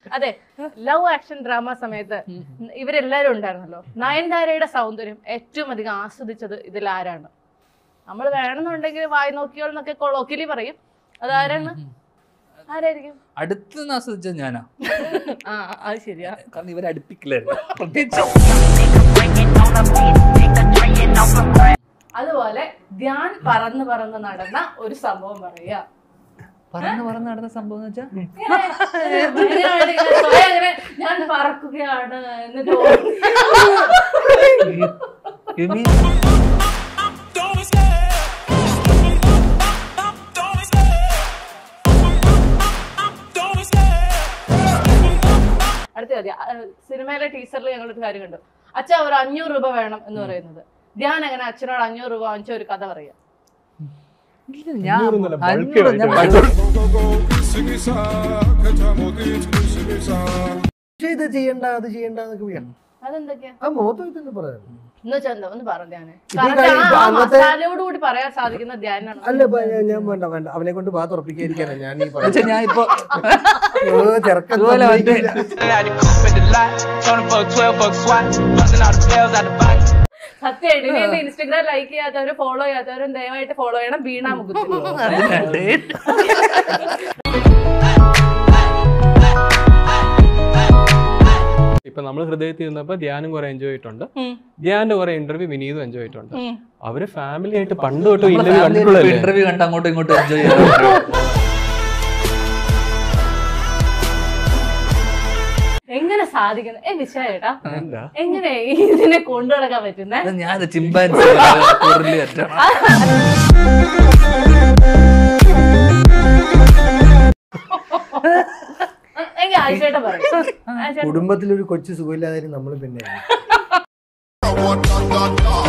അതെ love action drama സമയത്ത് ഇവരെല്ലാരും ഉണ്ടായിരുന്നല്ലോ നയൻതാരയുടെ സൗന്ദര്യം ഏറ്റവും അധികം ആസ്വദിച്ചത് ഇതിൽ ആരാണ് നമ്മൾ വേണമെന്നുണ്ടെങ്കിൽ വായി നോക്കിയോൾ എന്നൊക്കെ കൊളോക്കിലി പറയും അതാരാണ് ആരായിരിക്കും അടുത്ത് നിന്ന് ആസ്വദിച്ചത് ഞാനാ ആ അത് ശരിയാ കാരണം ഇവരെ അടുപ്പിക്കില്ലായിരുന്നു പ്രത്യേകിച്ച് അതുപോലെ ധ്യാൻ പറന്ന് പറന്ന് നടന്ന ഒരു സംഭവം പറയാ പറന്ന് പറന്ന് നടന്ന സംഭവം എന്ന് വെച്ചാൽ അങ്ങനെ ഞാൻ പറക്കുകയാണ് എന്ന് തോന്നി You mean Don't stay. Don't stay. Don't stay. അടുത്ത ചോദ്യം ആ, സിനിമയിലെ ടീച്ചറിൽ ഞങ്ങളൊരു കാര്യം കണ്ടു അച്ഛ ഒരു അഞ്ഞൂറ് രൂപ വേണം എന്ന് പറയുന്നത് ധ്യാൻ അങ്ങനെ അച്ഛനോട് അഞ്ഞൂറ് രൂപ വാങ്ങിച്ച ഒരു കഥ പറയാം ഇല്ല, ഞാൻ അഞ്ഞൂറൊന്നുമല്ല, bulk അഞ്ഞൂറ് ഞാൻ ആയിട്ട് bulk- പക്ഷേ ഇത് ചെയ്യണ്ട അത് ചെയ്യണ്ട എന്നൊക്കെ പറയാം അതെന്തൊക്കെയാ ആ മുഖത്ത് വെച്ചൊന്നും പറയാം എന്ന് വെച്ചാൽ എന്താ ഒന്ന് പറ ധ്യാനെ ഇത് Correct കഴിഞ്ഞ് ആ- ആ അന്നത്തെ- മസാലയോട് കൂടി പറയാൻ സാധിക്കുന്ന ധ്യാനാണ് അല്ല ഇപ്പൊ ഞാൻ ഞാൻ വേണ്ട വേണ്ട അവനെ കൊണ്ട് ഭാഗത്ത് ഉറപ്പിക്കാതിരിക്കാനാ ഞാൻ ഈ എന്നുവെച്ചാ ഞാൻ ഇപ്പൊ പറയുന്നത് ചെറുക്കൻ ഇതുപോലെ മറ്റേ സമ്മതിക്കില്ല. Out the coupe at the lot. Tony fuck 12 fuck SWAT. Busting all the bells out the box. സത്യമായിട്ട് ഇനി എന്റെ ഇൻസ്റ്റഗ്രാം ലൈക്ക് ചെയ്യാത്തവരും ഫോളോ ചെയ്യാത്തവരും ദയവായിട്ട് ഫോളോ ചെയ്യണം വീണ മുഖത്തിൽ അതിനുണ്ട്. ഇപ്പൊ നമ്മൾ ഹൃദയത്തിൽ നിന്നപ്പോ ധ്യാനം കുറെ എൻജോയ് ചെയ്തിട്ടുണ്ട് ധ്യാന്റെ കുറെ ഇന്റർവ്യൂ വിനീതും എൻജോയ് ചെയ്തിട്ടുണ്ട് അവര് ഫാമിലി ആയിട്ട് പണ്ട് തൊട്ട് നമ്മളെ ഇന്റർവ്യൂ family കണ്ടിട്ടുള്ളല്ലേ ഇന്റർവ്യൂ കണ്ട് അങ്ങോട്ടും ഇങ്ങോട്ടും എൻജോയ് ചെയ്തു എങ്ങനെ സാധിക്കുന്നത് ഏ വിശേട്ടാ എന്താ എങ്ങനെ ഇതിനെ കൊണ്ടു നടക്കാൻ പറ്റുന്നേ ഞാൻ ചിമ്പാൻസി അറ്റാണ് എങ്കിൽ ആഴ്ചയായിട്ട് പറയും ആഴ്ചയായിട്ട് കുടുംബത്തിലൊരു കൊച്ചു സുഖമില്ലാതെ നമ്മൾ പിന്നെ What, what, what, what?